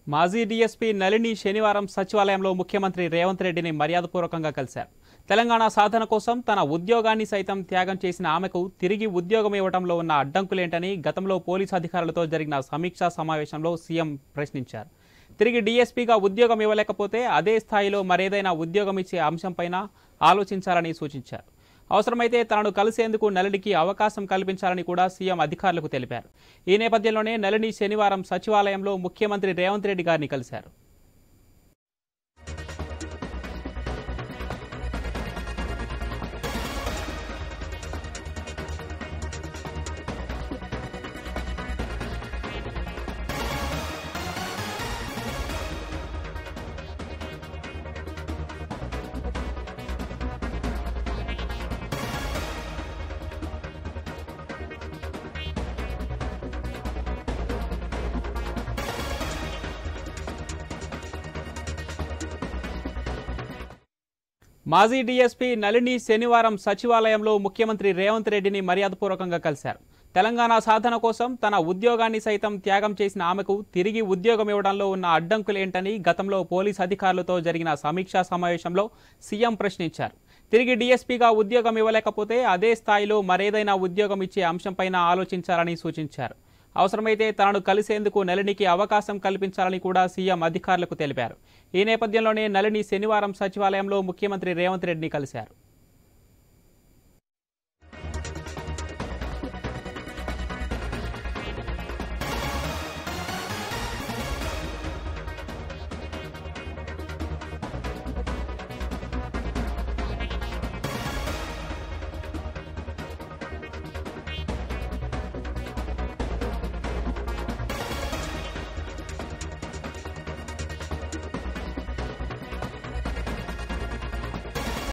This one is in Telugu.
మాజీ డీఎస్పీ నళిని శనివారం సచివాలయంలో ముఖ్యమంత్రి రేవంత్ రెడ్డిని మర్యాదపూర్వకంగా కలిశారు తెలంగాణ సాధన కోసం తన ఉద్యోగాన్ని సైతం త్యాగం చేసిన ఆమెకు తిరిగి ఉద్యోగం ఇవ్వడంలో ఉన్న అడ్డంకులేంటని గతంలో పోలీసు అధికారులతో జరిగిన సమీక్షా సమావేశంలో సీఎం ప్రశ్నించారు తిరిగి డీఎస్పీగా ఉద్యోగం ఇవ్వలేకపోతే అదే స్థాయిలో మరేదైనా ఉద్యోగం ఇచ్చే అంశంపైన ఆలోచించాలని సూచించారు అవసరమైతే తనను కలిసేందుకు నళినికి అవకాశం కల్పించాలని కూడా సీఎం అధికారులకు తెలిపారు ఈ నేపథ్యంలోనే నళిని శనివారం సచివాలయంలో ముఖ్యమంత్రి రేవంత్ రెడ్డి గారిని కలిశారు మాజీ డీఎస్పీ నళిని శనివారం సచివాలయంలో ముఖ్యమంత్రి రేవంత్ రెడ్డిని మర్యాదపూర్వకంగా కలిశారు తెలంగాణ సాధన కోసం తన ఉద్యోగాన్ని సైతం త్యాగం చేసిన ఆమెకు తిరిగి ఉద్యోగం ఇవ్వడంలో ఉన్న అడ్డంకులేంటని గతంలో పోలీస్ అధికారులతో జరిగిన సమీక్షా సమావేశంలో సీఎం ప్రశ్నించారు తిరిగి డీఎస్పీగా ఉద్యోగం ఇవ్వలేకపోతే అదే స్థాయిలో మరేదైనా ఉద్యోగం ఇచ్చే అంశంపైన ఆలోచించాలని సూచించారు అవసరమైతే తనను కలిసేందుకు నళినికి అవకాశం కల్పించాలని కూడా సీఎం అధికారులకు తెలిపారు ఈ నేపథ్యంలోనే నళిని శనివారం సచివాలయంలో ముఖ్యమంత్రి రేవంత్ రెడ్డిని కలిశారు